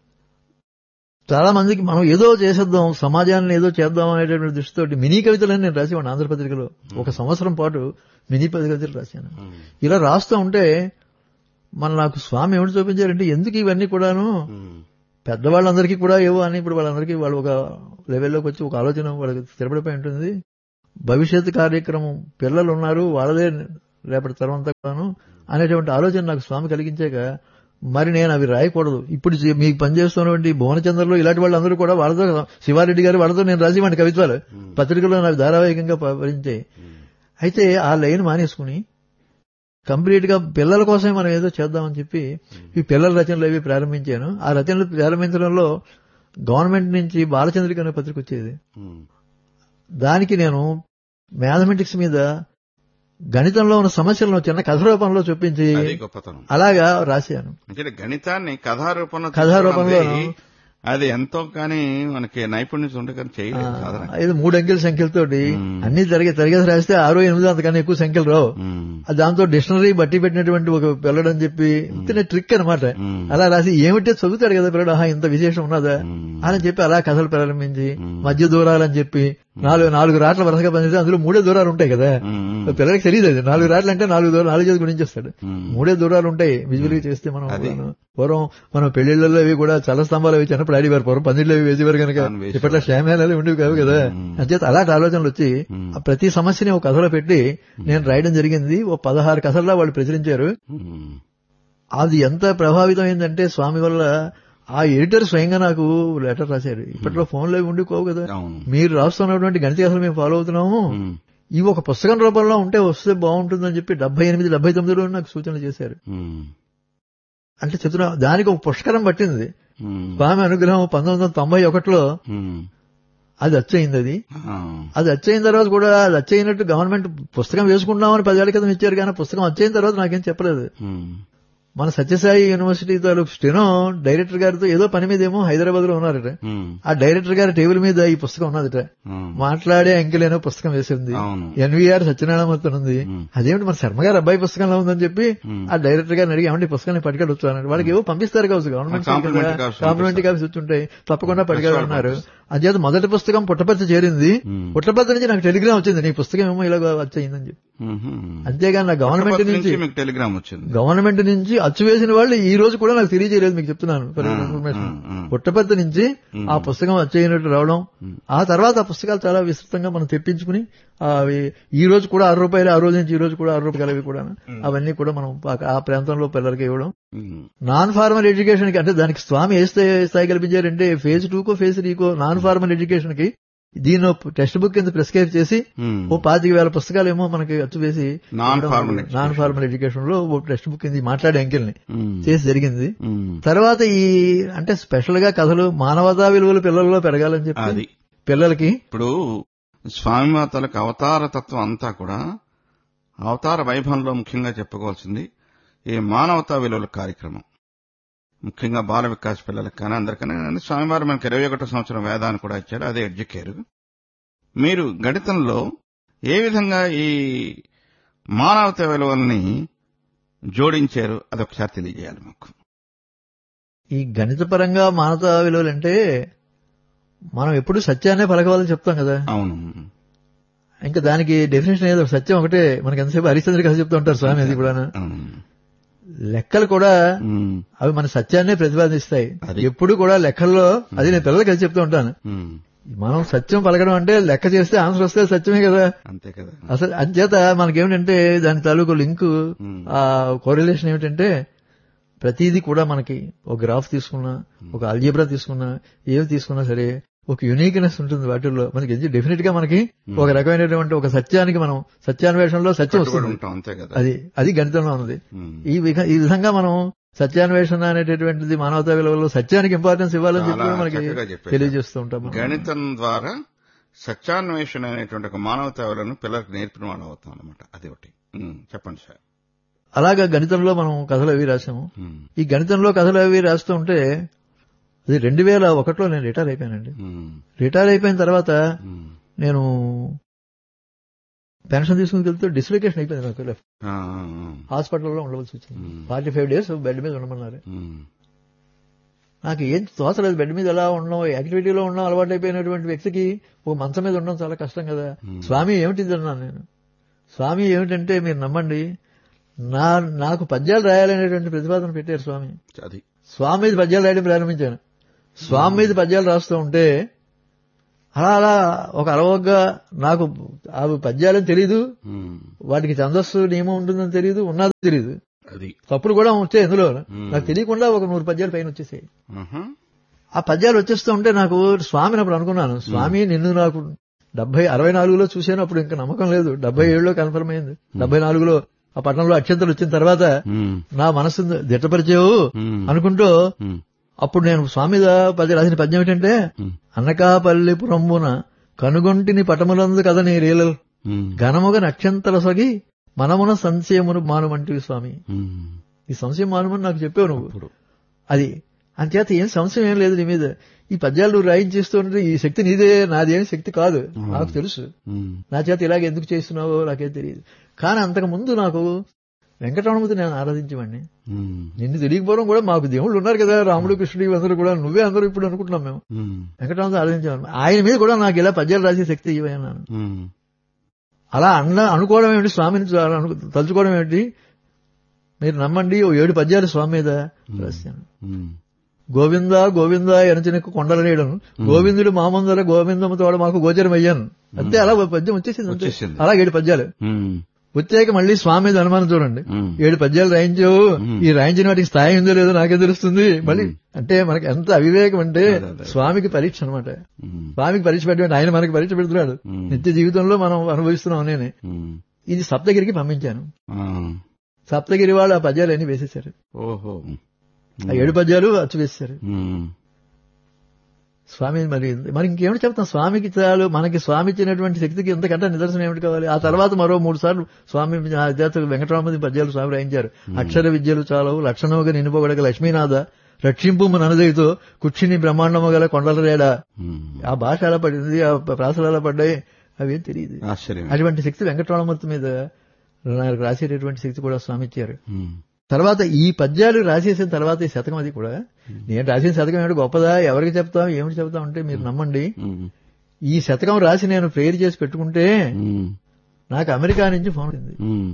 చాలా మందికి మనం ఏదో చేసేద్దాం సమాజాన్ని ఏదో చేద్దాం అనేటువంటి దృష్టితోటి మినీ కవితలని నేను రాసేవాడిని ఆంధ్రపత్రికలో ఒక సంవత్సరం పాటు మినీ కవితలు రాశాను ఉమ్, ఇలా రాస్తూ ఉంటే మన నాకు స్వామి ఏమిటి చూపించారంటే ఎందుకు ఇవన్నీ కూడాను ఉమ్, పెద్దవాళ్ళందరికీ కూడా ఏవో అని ఇప్పుడు వాళ్ళందరికీ వాళ్ళు ఒక లెవెల్లోకి వచ్చి ఒక ఆలోచన వాళ్ళకి స్థిరపడిపోయి ఉంటుంది భవిష్యత్ కార్యక్రమం పిల్లలు ఉన్నారు వాళ్ళదే రేపటి తరం అంతా కూడాను అనేటువంటి ఆలోచన నాకు స్వామి కలిగించాక మరి నేను అవి రాయకూడదు ఇప్పుడు జీ- మీకు పనిచేస్తున్నటువంటి భువనచంద్రలో ఇలాంటి వాళ్ళందరూ కూడా వాళ్ళతో శివారెడ్డి గారు వాళ్ళతో నేను రాసేవాడిని కవిత్వాలు పత్రికలో నాకు ధారావాహికంగా భరించాయి అయితే ఆ లైన్ మానేసుకుని కంప్లీట్ గా పిల్లల కోసమే మనం ఏదో చేద్దామని చెప్పి ఈ పిల్లల రచనలు అవి ప్రారంభించాను ఆ రచనలు ప్రారంభించడంలో గవర్నమెంట్ నుంచి బాలచంద్రిక అనే పత్రిక వచ్చేది ఉమ్. దానికి నేను మ్యాథమెటిక్స్ మీద గణితంలో ఉన్న సమస్యలను చిన్న కథ రూపంలో చూపించి అది గొప్పతనం అలాగా రాశాను అంటే గణితాన్ని కథారూపంలో కథారూపంలో తీసుకురావడం అది ఎంతో కానీ మనకి నైపుణ్యం ఉంటే కానీ చేయలేదు సాధన ఇది మూడు అంకెల సంఖ్యలతోటి మ్మ్. అన్ని తరగతి తరగతి రాస్తే ఆరు ఎనిమిది అంతకన్నా ఎక్కువ సంఖ్యలు రావు ఉమ్, ఆ దాంతో డిక్షనరీ బట్టి పెట్టినటువంటి ఒక పిల్లడని చెప్పి ఇంతనే ట్రిక్ అనమాట ఉమ్, అలా రాసి ఏమిటో చదువుతాడు కదా పిల్లడు ఆహా ఇంత విశేషం ఉన్నదా ఉమ్, అని చెప్పి అలా కథలు ప్రారంభించి మ్మ్. మధ్య దూరాలని చెప్పి నాలుగు నాలుగు రాట్ల వరుసగా పనిచేస్తే అందులో మూడే దూరాలు ఉంటాయి కదా ఉమ్, పిల్లలకి తెలియదు అది నాలుగు రాట్లు అంటే నాలుగు దూరాలు నాలుగు చేసి గుణించేస్తాడు ఉమ్, మూడే దూరాలు ఉంటాయి విజువల్ గా చేస్తే మనం అది. కూడాను. పూర్వం మనం పెళ్లిళ్లలో అవి కూడా చల్ల స్తంభాలు అవి చిన్నప్పుడు ఆడివారు పూర్వం పందిళ్ళు అవి వేసేవారు కనుక అవును, వేసేవారు. ఇప్పట్లో శామ్యాలు ఉండేవి కావు కదా మ్మ్. అంచేత అలాంటి ఆలోచనలు వచ్చి మ్మ్. ఆ ప్రతి సమస్యని ఒక కథలో పెట్టి నేను రాయడం జరిగింది ఓ పదహారు కథల్లో వాళ్ళు ప్రచురించారు ఉమ్, అది ఎంత ప్రభావితం అయిందంటే స్వామి వల్ల ఆ ఎడిటర్ స్వయంగా నాకు లెటర్ రాశారు ఇప్పట్లో ఫోన్లో అవి ఉండిపోవు కదా అవును మీరు రాస్తున్నటువంటి గణిత కథలు మేము ఫాలో అవుతున్నాము ఉమ్, ఇవి ఒక పుస్తకం రూపంలో ఉంటే వస్తే బాగుంటుందని చెప్పి డెబ్బై ఎనిమిది డెబ్బై తొమ్మిదిలో నాకు సూచనలు చేశారు ఉమ్, అంటే చెప్తున్నా దానికి ఒక పుష్కరం పట్టింది ఉమ్, స్వామి అనుగ్రహం పంతొమ్మిది వందల తొంభై ఒకటిలో ఉమ్, అది అచ్చయింది అది ఆ, అది అచ్చయిన తర్వాత కూడా అది అచ్చయినట్టు గవర్నమెంట్ పుస్తకం వేసుకుంటామని పదేళ్ల క్రితం ఇచ్చారు కానీ పుస్తకం అచ్చయిన తర్వాత నాకేం చెప్పలేదు ఉమ్, మన సత్యసాయి యూనివర్సిటీ తాలూకు స్టెనో డైరెక్టర్ గారితో ఏదో పని మీద ఏమో హైదరాబాద్ లో ఉన్నారట ఉమ్, ఆ డైరెక్టర్ గారి టేబుల్ మీద ఈ పుస్తకం ఉన్నదట ఉమ్, మాట్లాడే అంకెలేనో పుస్తకం వేసింది అవును ఎన్వీఆర్ సత్యనారాయణ ఉంది ఉమ్. అదేమిటి మన శర్మ గారు అబ్బాయి పుస్తకంలో ఉందని చెప్పి ఉమ్. ఆ డైరెక్టర్ గారిని అడిగి ఏమంటే ఈ పుస్తకాన్ని పట్టుకెళ్ళొచ్చు అన్నాడు వాళ్ళకి ఏవో పంపిస్తారు కావచ్చు గవర్నమెంట్ Complimentary కావచ్చు, కాంప్లిమెంటరీ కావచ్చు వచ్చుంటాయి తప్పకుండా పట్టుకెళ్ళి వాళ్ళు అన్నారు అంచేత మొదటి పుస్తకం పుట్టపర్తి చేరింది ఉమ్. పుట్టపర్తి నుంచి నాకు టెలిగ్రామ్ వచ్చింది నీ పుస్తకం ఏమో ఇలా వచ్చయిందని చెప్పి ఉహు. అంతేగాని నా గవర్నమెంట్ పుట్టపర్తి నుంచి నుంచి మీకు టెలిగ్రామ్ వచ్చింది గవర్నమెంట్ నుంచి అచ్చు వేసిన వాళ్ళు ఈ రోజు కూడా నాకు తెలియజేయలేదు మీకు చెప్తున్నాను ఫర్ ఆ, ఇన్ఫర్మేషన్ ఆ, ఆ. పుట్టపర్తి నుంచి ఆ పుస్తకం వచ్చేయనట్టు రావడం ఉమ్. ఆ తర్వాత ఆ పుస్తకాలు చాలా విస్తృతంగా మనం తెప్పించుకుని ఆ అవి ఈ రోజు కూడా ఆరు రూపాయలు ఆ రోజు నుంచి ఈ రోజు కూడా ఆరు రూపాయలు అవి కూడా అవన్నీ కూడా మనం ఆ- ఆ ప్రాంతంలో పిల్లలకి ఇవ్వడం ఉమ్, నాన్ ఫార్మల్ ఎడ్యుకేషన్ కి అంటే దానికి స్వామి ఏ స్థాయి స్థాయి కల్పించారంటే ఫేజ్ టూకో ఫేజ్ త్రీకో నాన్ ఫార్మల్ ఎడ్యుకేషన్ కి దీని టెక్స్ట్ బుక్ కింద ప్రిస్క్రైబ్ చేసి ఉమ్. ఓ పాతిక వేల పుస్తకాలు ఏమో మనకి అచ్చు వేసి non formal non formal education లో ఓ టెక్స్ట్ బుక్ కింద మాట్లాడే అంకెల్ని ఉమ్, చేసి జరిగింది ఉమ్. తర్వాత ఈ అంటే స్పెషల్ గా కథలు మానవతా విలువలు పిల్లల్లో పెరగాలని అది చెప్పి పిల్లలకి ఇప్పుడు స్వామిమాతలకు అవతార తత్వం అంతా కూడా అవతార వైభవంలో ముఖ్యంగా చెప్పుకోవాల్సింది ఈ మానవతా విలువల కార్యక్రమం ముఖ్యంగా బాల వికాస్ పిల్లలకు కానీ అందరికన్నా కానీ స్వామివారు మనకి ఇరవై ఒకటో సంవత్సరం వేదాన్ని కూడా ఇచ్చాడు అదే ఎడ్యుకేరు మీరు గణితంలో ఏ విధంగా ఈ మానవతా విలువల్ని జోడించారు అదొకసారి తెలియజేయాలి మాకు ఈ గణిత పరంగా మానవతా విలువలు అంటే మనం ఎప్పుడు సత్యాన్నే పలకవాలని చెప్తాం కదా అవును ఇంకా దానికి డెఫినేషన్ ఏదో సత్యం ఒకటే మనకి ఎంతసేపు హరిశ్చంద్ర కథ చెప్తూ ఉంటారు స్వామి అది కూడా అవును. లెక్కలు కూడా ఉమ్, అవి మన సత్యాన్నే ప్రతిపాదిస్తాయి అది. ఎప్పుడు కూడా లెక్కల్లో అది నేను పిల్లలకి అది చెప్తూ ఉంటాను ఉమ్, మనం సత్యం పలకడం అంటే లెక్క చేస్తే ఆన్సర్ వస్తే సత్యమే కదా అంతే కదా అసలు అంచేత మనకేమిటంటే దాని తాలూకు లింక్ ఉమ్, ఆ కోరిలేషన్ ఏమిటంటే ప్రతిదీ కూడా మనకి ఒక గ్రాఫ్ తీసుకున్నా ఒక అల్జీబ్రా తీసుకున్నా ఏవి తీసుకున్నా సరే ఒక యునీక్నెస్ ఉంటుంది వాటిల్లో మనకి డెఫినెట్ గా మనకి ఒక రకమైనటువంటి ఒక సత్యానికి మనం సత్యాన్వేషణలో సత్యం కట్టుబడి వస్తుంది ఉంటాం అంతే కదా అది అది గణితంలో ఉన్నది ఉమ్. ఈ విధ- ఈ విధంగా మనం సత్యాన్వేషణ అనేటటువంటిది మానవతా విలువలో సత్యానికి ఇంపార్టెన్స్ ఇవ్వాలని చెప్పి చాలా కూడా మనకి చక్కగా చెప్పారు. తెలియజేస్తూ ఉంటాం మనం. గణితం ద్వారా సత్యాన్వేషణ అనేటువంటి ఒక మానవతావులను పిల్లలకు నేర్పిన వాళ్ళు అవుతాం అనమాట అది ఒకటి ఉమ్, చెప్పండి సార్ అలాగా గణితంలో మనం కథలు అవి రాసాము ఉమ్, ఈ గణితంలో కథలు అవి రాస్తూ ఉంటే అది రెండు వేల ఒకటిలో నేను రిటైర్ అయిపోయానండి ఉమ్, రిటైర్ అయిపోయిన తర్వాత ఉమ్, నేను పెన్షన్ తీసుకుని వెళ్తే డిస్లొకేషన్ అయిపోయింది నాకు లెఫ్ట్ ఆ, హాస్పిటల్లో ఉండవలసి వచ్చింది Hmm. Forty five days bed మీద ఉండమన్నారు ఉమ్, నాకు ఏం తోచలేదు బెడ్ మీద ఎలా ఉండడం యాక్టివిటీలో ఉండడం అలవాటు అయిపోయినటువంటి వ్యక్తికి ఓ మంచం మీద ఉండడం చాలా కష్టం కదా Hmm. స్వామి ఏమిటిది అన్నాను నేను స్వామి ఏమిటంటే మీరు నమ్మండి నా నాకు పద్యాలు రాయాలనేటువంటి ప్రతిపాదన పెట్టారు స్వామి అది స్వామి మీద పద్యాలు రాయడం ప్రారంభించాను స్వామి మీద పద్యాలు రాస్తూ ఉంటే అలా అలా ఒక అలవగ్గా నాకు అవి పద్యాలని తెలీదు ఉమ్, వాటికి ఛందస్సు నియమం ఉంటుందని తెలియదు ఉన్నది తెలియదు అది తప్పులు కూడా వచ్చాయి ఇందులో Hmm. నాకు తెలియకుండా ఒక నూరు పద్యాలు పైన వచ్చేసాయి ఆహా, ఆ పద్యాలు వచ్చేస్తూ ఉంటే నాకు స్వామిని అప్పుడు అనుకున్నాను స్వామి నిన్ను నాకు డెబ్బై అరవై నాలుగులో చూశాను అప్పుడు ఇంకా నమ్మకం లేదు డెబ్బై ఏడులో కన్ఫర్మ్ అయింది డెబ్బై నాలుగులో ఆ పట్టణంలో అక్షంతలు వచ్చిన తర్వాత ఉమ్, నా మనస్సు దిట్టపరిచావు ఉమ్, అనుకుంటూ ఉమ్, అప్పుడు నేను స్వామి మీద పద్య రాసిన పద్యం ఏంటంటే ఉమ్, అనకాపల్లి పురంబున కనుగొంటిని పటములందు కదా నీ రీలలు ఉమ్, ఘనముగ నక్షంతల సొగి మనమున సంశయమును మానుమంటివి స్వామి ఉమ్. ఈ సంశయం మానుమని నాకు చెప్పావు నువ్వు ఇప్పుడు అది అంచేత ఏం సంశయం ఏం లేదు నీ మీద ఈ పద్యాలు నువ్వు రాయించేస్తుంటే ఈ శక్తి నీదే నాదేం శక్తి కాదు నాకు తెలుసు ఉమ్, నా చేత ఇలాగ ఎందుకు చేస్తున్నావో నాకేం తెలియదు కానీ అంతకు ముందు నాకు వెంకటరమణమూర్తి నేను ఆరాధించేవాడిని ఉమ్, నిన్ను తెలియకపోవడం కూడా మాకు దేవుళ్ళు ఉన్నారు కదా రాముడు కృష్ణుడు అందరూ కూడా నువ్వే అందరూ ఇప్పుడు అనుకుంటున్నాం మేము ఉమ్, వెంకటరమణతో ఆరాధించేవాడిని ఆయన మీద కూడా నాకు ఇలా పద్యాలు రాసే శక్తి ఇవ్వన్నాను ఉమ్, అలా అన్న అనుకోవడం ఏమిటి స్వామిని చూ- అను- తలుచుకోవడం ఏమిటి మీరు నమ్మండి ఓ ఏడు పద్యాలు స్వామి మీద రాశాను ఉమ్, గోవింద గోవింద ఎనచినకు కొండల నీడను గోవిందుడు మామందర గోవిందము తోడ మాకు గోచరం అయ్యాను అంతే అలా ఓ పద్యం వచ్చేసింది అంతే. వచ్చేసింది. అలా ఏడు పద్యాలు ఉమ్, వచ్చాక మళ్ళీ స్వామి మీద అనుమానం చూడండి ఉమ్, ఏడు పద్యాలు రాయించావు మ్మ్. ఈ రాయించిన వాటికి స్థాయి ఉందో లేదో నాకే తెలుస్తుంది మళ్ళీ అంటే మనకి ఎంత అవివేకం అంటే అదే, అదే. స్వామికి పరీక్ష అనమాట ఉమ్, స్వామికి పరీక్ష పెట్టడం ఆయన మనకి పరీక్ష పెడుతున్నాడు మ్మ్. నిత్య జీవితంలో మనం అనుభవిస్తున్నాం నేనే ఉమ్, ఇది సప్తగిరికి పంపించాను ఆ, సప్తగిరి వాళ్ళు ఆ పద్యాలు అన్ని వేసేశారు ఓహో ఆ ఏడు పద్యాలు అచ్చు వేసేశారు ఉమ్, స్వామి మరి మరి ఇంకేమిటి చెప్తాం స్వామికి చాలు మనకి స్వామి ఇచ్చినటువంటి శక్తికి ఇంతకంటే నిదర్శనం ఏమిటి కావాలి ఆ తర్వాత మరో మూడు సార్లు స్వామి అధ్యాత్మిక వెంకటరామది పద్యాలు స్వామి రాయించారు అక్షర విద్యలు చాలవు లక్షణముగా నిన్నుపోగడగ లక్ష్మీనాథ రక్షింపు ననదయితో కుక్షిని బ్రహ్మాండము గల కొండల రేడ ఉమ్, ఆ భాష ఎలా పడింది ఆ ప్రాసలు ఎలా పడ్డాయి అవేం తెలియదు ఆశ్చర్యం అటువంటి శక్తి వెంకటరామమూర్తి మీద నాకు రాసేటటువంటి శక్తి కూడా స్వామి ఇచ్చారు ఉమ్, తర్వాత ఈ పద్యాలు రాసేసిన తర్వాత ఈ శతకం అది కూడా నేను రాసిన శతకం ఏమిటి గొప్పదా ఎవరికి చెప్తాం ఏమిటి చెప్తాం అంటే మీరు నమ్మండి ఉమ్, ఈ శతకం రాసి నేను ప్రేయర్ చేసి పెట్టుకుంటే ఉమ్, నాకు అమెరికా నుంచి ఫోన్ వచ్చింది ఉమ్,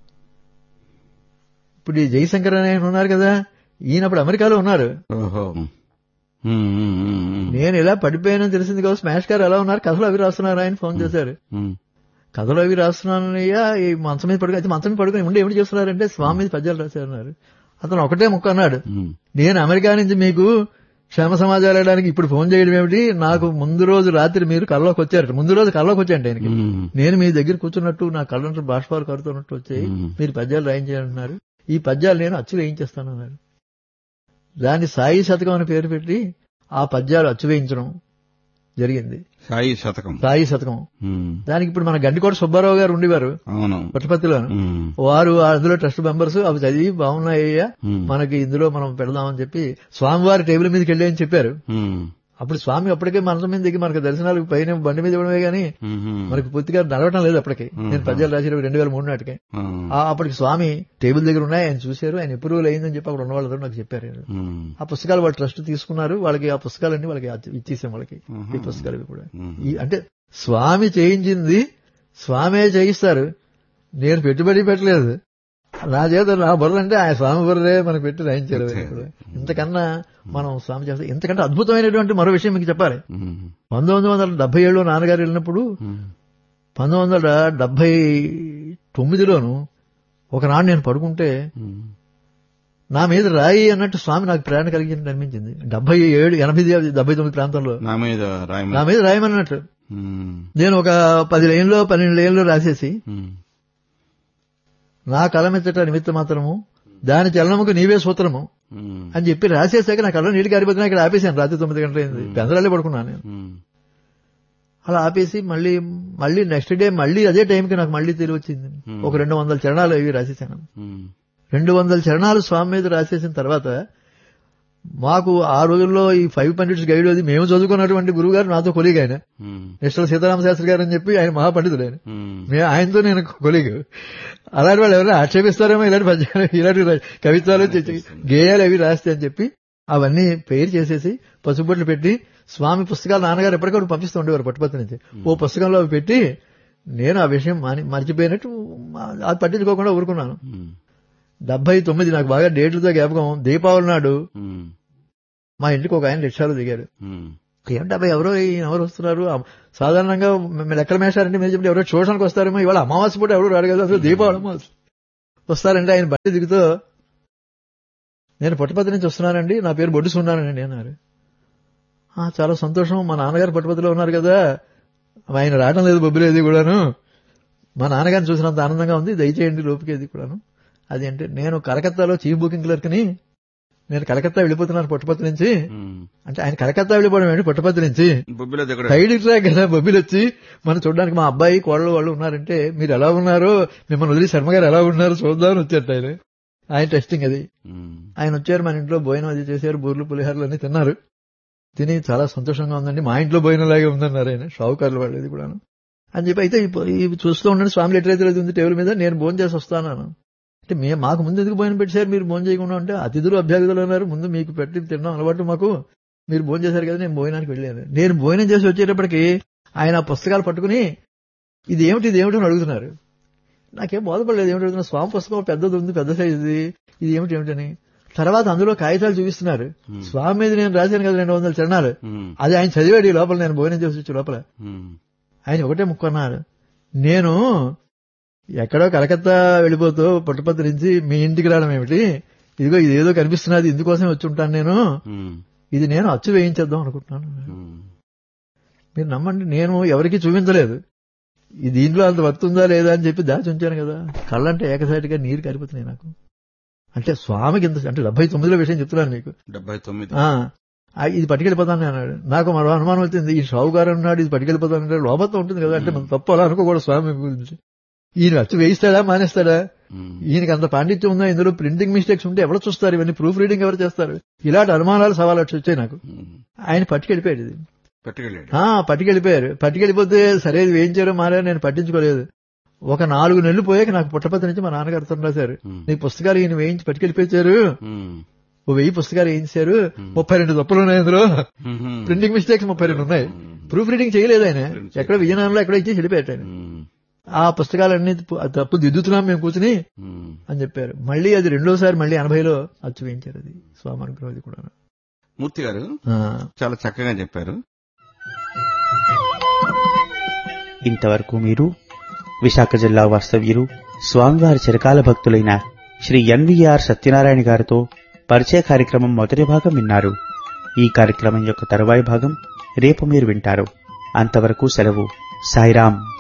ఇప్పుడు ఈ జయశంకర్ అనే ఆయన ఉన్నారు కదా ఈయన అప్పుడు అమెరికాలో ఉన్నారు ఓహో ఉమ్, ఉమ్, ఉమ్, ఉమ్, నేను ఇలా పడిపోయానని తెలిసింది కదా స్మాష్ గారు ఎలా ఉన్నారు కథలు అవి రాస్తున్నారు ఆయన ఫోన్ చేశారు ఉమ్, కథలు అవి రాస్తున్నానయ్యా ఈ మంచం మీద పడుకుని అయితే మంచం మీద పడుకుని ఉండి ఏమిటి చేస్తున్నారంటే స్వామి మీద పద్యాలు రాశారన్నారు అతను ఒకటే ముక్క అన్నాడు ఉమ్, నేను అమెరికా నుంచి మీకు క్షేమ సమాచారం ఇవ్వడానికి ఇప్పుడు ఫోన్ చేయడం ఏమిటి నాకు ముందు రోజు రాత్రి మీరు కళ్ళలోకి వచ్చారట ముందు రోజు కళ్ళలోకి వచ్చాయంట ఆయనకి ఉమ్, నేను మీ దగ్గర కూర్చున్నట్టు నా కళ్ళంటే బాష్పాలు కడుతున్నట్టు వచ్చాయి మ్మ్. మీరు పద్యాలు రాయించాలంటున్నారు ఈ పద్యాలు నేను అచ్చు వేయించేస్తానన్నారు దాన్ని సాయి శతకం అని పేరు పెట్టి ఆ పద్యాలు అచ్చు వేయించడం జరిగింది సాయి శతకం సాయి శతకం ఉమ్, దానికి ఇప్పుడు మన గండికోట సుబ్బారావు గారు ఉండేవారు అవును పుట్టపత్తిలో ఉమ్, వారు అందులో ట్రస్ట్ మెంబర్స్ అవి చదివి బాగున్నాయ్యా ఉమ్, మనకి ఇందులో మనం పెడదామని చెప్పి స్వామివారి టేబుల్ మీదకి వెళ్ళి అని చెప్పారు ఉమ్, అప్పుడు స్వామి అప్పటికే మనసు మీద దిగి మనకు దర్శనాలు పైన బండి మీద ఇవ్వడమే గానీ ఉమ్, మనకి పూర్తిగా నడవటం లేదు అప్పటికి నేను పద్యాలు రాసిన రెండు వేల మూడు నాటికి ఉమ్, ఆ అప్పటికి స్వామి టేబుల్ దగ్గర ఉన్నాయి ఆయన చూశారు ఆయన అప్రూవల్ అయిందని చెప్పి అక్కడ ఉన్న వాళ్ళతో నాకు చెప్పారు ఉమ్, ఆ పుస్తకాలు వాళ్ళు ట్రస్ట్ తీసుకున్నారు వాళ్ళకి ఆ పుస్తకాలన్నీ వాళ్ళకి ఇచ్చేసాం వాళ్ళకి ఈ పుస్తకాలు ఇవి కూడా ఉమ్, ఈ అంటే స్వామి చేయించింది స్వామే చేయిస్తారు నేను పెట్టుబడి పెట్టలేదు నా చేత నా బుర్ర అంటే ఆయన స్వామి బుర్రే మనకు పెట్టి రాయించారు అంతే. ఇప్పుడు. ఇంతకన్నా మనం స్వామి చేస్తే ఇంతకంటే అద్భుతమైనటువంటి మరో విషయం మీకు చెప్పాలి ఉమ్, పంతొమ్మిది వందల డెబ్బై ఏడులో నాన్నగారు వెళ్ళినప్పుడు ఉమ్, పంతొమ్మిది వందల డెబ్బై తొమ్మిదిలోను ఒకనాడు నేను పడుకుంటే ఉమ్, నా మీద రాయి అన్నట్టు స్వామి నాకు ప్రేరణ కలిగింది అనిపించింది డెబ్బై ఏడు ఎనభై డెబ్బై తొమ్మిది ప్రాంతంలో నా మీద నా రాయమ మీద రాయమన్నట్టు ఉమ్, నేను ఒక పది లైన్లో పన్నెండు లైన్లో రాసేసి ఉమ్, నా కలమెత్తట నిమిత్త మాత్రము దాని చలనముకు నీవే సూత్రము ఉమ్, అని చెప్పి రాసేసాక నా కళ్ళ నీళ్ళు కారిపోతున్నా ఇక్కడ ఆపేసాను రాత్రి తొమ్మిది గంటలైంది పెందరాలే పడుకున్నాను నేను ఉమ్, అలా ఆపేసి మళ్ళీ మళ్ళీ నెక్స్ట్ డే మళ్ళీ అదే టైంకి నాకు మళ్ళీ తెలివి వచ్చింది Hmm. ఒక రెండు వందల చరణాలు అవి రాసేసాను ఉమ్, రెండు వందల చరణాలు స్వామి మీద రాసేసిన తర్వాత మాకు ఆ రోజుల్లో ఈ ఫైవ్ పండిట్స్ గైడ్ అది మేము చదువుకున్నటువంటి గురువు గారు నాతో కొలీగ్ ఆయన ఉమ్, నిష్టల సీతారామ శాస్త్రి గారు అని చెప్పి ఆయన మహాపండితుడు ఆయన ఉమ్, మే- ఆయనతో నేను కొలీగ్ అలాంటి వాళ్ళు ఎవరైనా ఆక్షేపిస్తారేమో ఇలాంటి పద్యాలు ఇలాంటి రా- కవిత్వాలు చే- చే- గేయాలు అవి రాస్తే అని చెప్పి అవన్నీ పేరు చేసేసి పసుబొట్లు పెట్టి స్వామి పుస్తకాలు నాన్నగారు ఎప్పటికప్పుడు పంపిస్తూ ఉండేవారు పట్టుపత్తి నుంచి ఓ పుస్తకంలో అవి పెట్టి నేను ఆ విషయం మాని- మర్చిపోయినట్టు మా- అది పట్టించుకోకుండా ఊరుకున్నాను ఉమ్, డెబ్బై తొమ్మిది నాకు బాగా డేట్లతో జ్ఞాపకం దీపావళి నాడు ఉమ్, మా ఇంటికి ఒక ఆయన రిక్షాలో దిగారు ఉమ్, ఏమిటి అబ్బాయి ఎవరో ఈయన ఎవరు వస్తున్నారు అమ్- సాధారణంగా మ- లెక్కల మేషారంటే మీరు చెప్పి ఎవరో చూడడానికి వస్తారేమో ఇవాళ అమావాస్య పూట ఎవరు రాడు కదా అసలు దీపావళి అమావాస్య వస్తారంటే ఆయన బట్టి దిగుతూ నేను పుట్టపతి నుంచి వస్తున్నానండి నా పేరు బొడ్డు సున్నానండి అన్నారు "ఆ, చాలా సంతోషం మా నాన్నగారు పుట్టపతిలో ఉన్నారు కదా ఆయన రావడం లేదు బొబ్బిలేది కూడాను మా నాన్నగారిని చూసినంత ఆనందంగా ఉంది దయచేయండి లోపుకేది కూడాను అది అంటే నేను కలకత్తాలో చీఫ్ బుకింగ్ క్లర్క్ని నేను కలకత్తా వెళ్ళిపోతున్నాను పుట్టపతి నుంచి ఉమ్. అంటే ఆయన కలకత్తా వెళ్ళిపోవడం ఏంటి పుట్టపర్తి నుంచి బొబ్బిలో దగ్గర సైడ్ ట్రాక్ కదా బొబ్బిలు వచ్చి మనం చూడడానికి మా అబ్బాయి కోడలు వాళ్ళు ఉన్నారంటే మీరు ఎలా ఉన్నారు మిమ్మల్ని వదిలి శర్మ గారు ఎలా ఉన్నారు చూద్దామని వచ్చారు ఆయన ఆయన టెస్టింగ్ అది ఉమ్, ఆయన వచ్చారు మన ఇంట్లో భోజనం అది చేశారు బూర్లు పులిహోరలు అన్ని తిన్నారు తిని చాలా సంతోషంగా ఉందండి మా ఇంట్లో భోజనంలాగే ఉందన్నారు ఆయన షావుకారులు వాళ్ళు ఇది కూడాను అని చెప్పి అయితే ఇప్పు- ఇవి చూస్తూ ఉండండి స్వామి లెటర్ అయితే ఉంది టేబుల్ మీద నేను భోజనం చేసి వస్తాను అంటే మేము మాకు ముందు ఎందుకు భోజనం పెట్టారు మీరు భోజనం చేయకుండా అంటే అతిథులు అభ్యర్థులు అన్నారు ముందు మీకు పెట్టి తిన్నాం అలవాటు మాకు మీరు భోజనం చేశారు కదా నేను భోజనానికి వెళ్ళాను నేను భోజనం చేసి వచ్చేటప్పటికి ఆయన ఆ పుస్తకాలు పట్టుకుని ఇది ఏమిటి ఇది ఏమిటి అని అడుగుతున్నారు నాకేం బోధపడలేదు ఏమిటి అడుగుతున్నా స్వామి పుస్తకం పెద్దది ఉంది పెద్ద సైజు ఇది ఇది ఏమిటి ఏమిటని తర్వాత అందులో కాగితాలు చూపిస్తున్నారు ఉమ్, స్వామి మీద నేను రాశాను కదా రెండు వందల చరణాలు ఉమ్, అది ఆయన చదివాడు ఈ లోపల నేను భోజనం చేసి వచ్చే లోపల ఉమ్, ఆయన ఒకటే ముక్కన్నారు నేను ఎక్కడో కలకత్తా వెళ్ళిపోతూ పుట్టపత్తి నుంచి మీ ఇంటికి రావడం ఏమిటి ఇదిగో ఇదేదో కనిపిస్తున్నది ఇందుకోసం వచ్చి ఉంటాను నేను ఉమ్, ఇది నేను అచ్చు వేయించేద్దాం అనుకుంటున్నాను ఉమ్. మీరు నమ్మండి నేను ఎవరికీ చూపించలేదు ఈ దీంట్లో అంత వర్తుందా లేదా అని చెప్పి దాచి ఉంచాను కదా కళ్ళంటే ఏకసారిగా నీరు కారిపోతున్నాయి నాకు అంటే స్వామికి ఇంత అంటే డెబ్బై తొమ్మిదిలో విషయం చెప్తున్నాను మీకు డెబ్బై తొమ్మిది ఆ, ఆ, ఇది పట్టుకెళ్ళిపోతాను అన్నాడు నాకు మరో అనుమానం వచ్చింది ఈ షావుగారు అన్నాడు ఇది పట్టుకెళ్ళిపోతానంటే లోపల ఉంటుంది కదా అంటే మనం తప్పు అలా అనుకోకూడదు స్వామి గురించి ఈయన వచ్చి వేయిస్తాడా మానేస్తాడా ఉమ్, ఈయనకి అంత పాండిత్యం ఉందా ఇందులో ప్రింటింగ్ మిస్టేక్స్ ఉంటే ఎవరు చూస్తారు ఇవన్నీ ప్రూఫ్ రీడింగ్ ఎవరు చేస్తారు ఇలాంటి అనుమానాలు సవాలు వచ్చి వచ్చాయి నాకు ఉమ్. ఆయన పట్టుకెళ్ళిపోయాడు ఇది పట్టుకెళ్ళాడు ఆ పట్టుకెళ్ళిపోయారు పట్టుకెళ్ళిపోతే సరే ఇది వేయించారో మారా నేను పట్టించుకోలేదు ఒక నాలుగు నెలలు పోయాక నాకు పుట్టపత్తి నుంచి మా నాన్నగారు ఉత్తరం రాశారు ఉమ్, నీ పుస్తకాలు ఈయన వేయించి పట్టుకెళ్ళిపోయారు ఉమ్, ఓ వెయ్యి పుస్తకాలు వేయించారు ముప్పై రెండు తప్పులు ఉన్నాయి అందులో ఉమ్, ప్రింటింగ్ మిస్టేక్స్ ముప్పై రెండు ఉన్నాయి ప్రూఫ్ రీడింగ్ చేయలేదు ఆయన ఎక్కడ విజయనగరంలో ఎక్కడ ఇచ్చి వెళ్ళిపోయాడు ఆయన ఉమ్, ఆ పుస్తకాలన్నీ పు- ఆ తప్పు దిద్దుతున్నాం మేము కూర్చుని ఉమ్. అని చెప్పారు మళ్ళీ అది రెండోసారి మళ్ళీ ఎనభైలో అచ్చు వేయించారు అది స్వామి అనుగ్రహం అది కూడా మూర్తి గారు ఆ, చాలా చక్కగా చెప్పారు ఇంతవరకు మీరు విశాఖ జిల్లా వాస్తవ్యులు స్వామివారి చిరకాల భక్తులైన శ్రీ ఎన్వీఆర్ సత్యనారాయణ గారితో పరిచయ కార్యక్రమం మొదటి భాగం విన్నారు ఈ కార్యక్రమం యొక్క తరువాయి భాగం రేపు మీరు వింటారు అంతవరకు సెలవు సాయిరాం